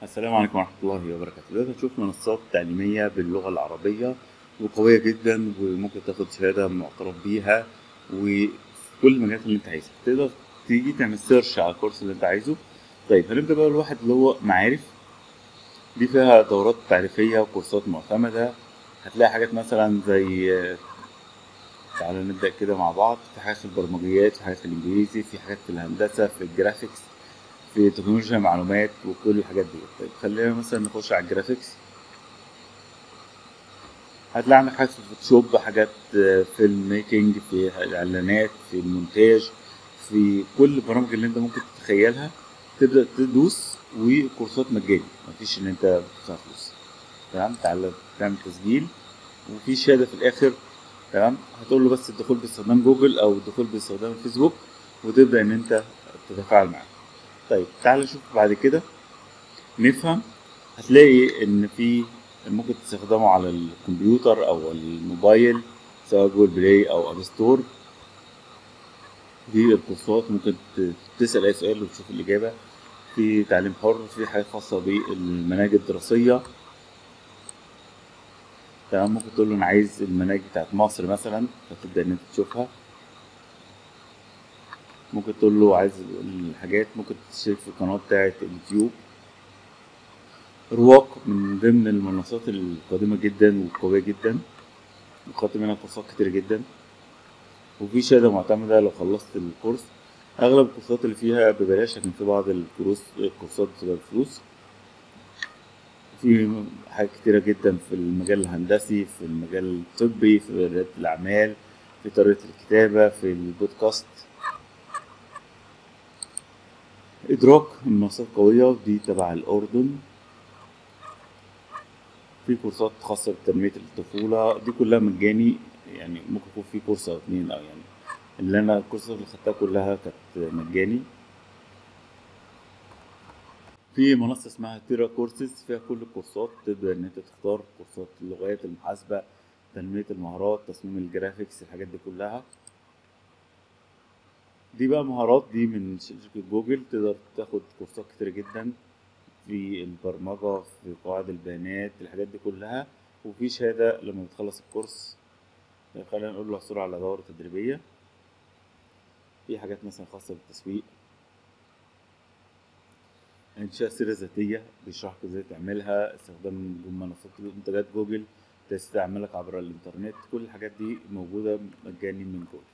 السلام عليكم ورحمة الله وبركاته دلوقتي هنشوف منصات تعليمية باللغة العربية وقوية جدا وممكن تاخد شهادة معترف بيها وفي كل المجالات اللي انت عايزها تقدر تيجي تعمل سيرش على الكورس اللي انت عايزه طيب هنبدأ بقى الواحد اللي هو معارف دي فيها دورات تعريفية وكورسات معتمدة هتلاقي حاجات مثلا زي تعالى نبدأ كده مع بعض في حاجات في البرمجيات في حاجات في الإنجليزي في حاجات في الهندسة في الجرافيكس في تكنولوجيا المعلومات وكل الحاجات دي طيب خلينا مثلا نخش على الجرافيكس هتلاقي عندك حاجات في الفوتوشوب حاجات فيلم ميكنج في الاعلانات في المونتاج في كل البرامج اللي انت ممكن تتخيلها تبدا تدوس وكورسات مجاني مفيش ان انت بتدفع فلوس تمام تعالى تعمل تسجيل وفي شهاده في الاخر تمام هتقول له بس الدخول باستخدام جوجل او الدخول باستخدام الفيسبوك وتبدا ان انت تتفاعل معاه طيب تعال نشوف بعد كده نفهم هتلاقي ان في ممكن تستخدمه على الكمبيوتر او الموبايل سواء جوجل بلاي او اب ستور دي الكورسات ممكن تسال اي سؤال وتشوف الاجابه في تعليم حر في حاجات خاصه بالمناهج الدراسيه تمام ممكن تقول له انا عايز المناهج بتاعت مصر مثلا فتبدا ان انت تشوفها ممكن تقول له عايز الحاجات ممكن تشترك في القناة بتاعة اليوتيوب رواق من ضمن المنصات القديمة جدا والقوية جدا وخدت منها كورسات كتير جدا وفي شهادة معتمدة لو خلصت الكورس أغلب الكورسات اللي فيها ببلاش لكن في بعض الكورس الكورسات بتبقى بفلوس في حاجات كتيرة جدا في المجال الهندسي في المجال الطبي في ريادة الأعمال في طريقة الكتابة في البودكاست إدراك منصات قوية دي تبع الأردن في كورسات خاصة بتنمية الطفولة دي كلها مجاني يعني ممكن يكون في كورس أو اتنين أو يعني اللي أنا الكورسات اللي خدتها كلها كانت مجاني في منصة اسمها تيرا كورسز فيها كل الكورسات تقدر إن أنت تختار كورسات اللغات المحاسبة تنمية المهارات تصميم الجرافيكس الحاجات دي كلها دي بقى مهارات دي من شركة جوجل تقدر تاخد كورسات كتير جدا في البرمجة في قواعد البيانات الحاجات دي كلها وفي شهادة لما بتخلص الكورس خلينا نقول له حصول على دورة تدريبية في حاجات مثلا خاصة بالتسويق إنشاء سيرة ذاتية بيشرح لك ازاي تعملها استخدام منصات منتجات جوجل تستعملك عبر الإنترنت كل الحاجات دي موجودة مجاني من جوجل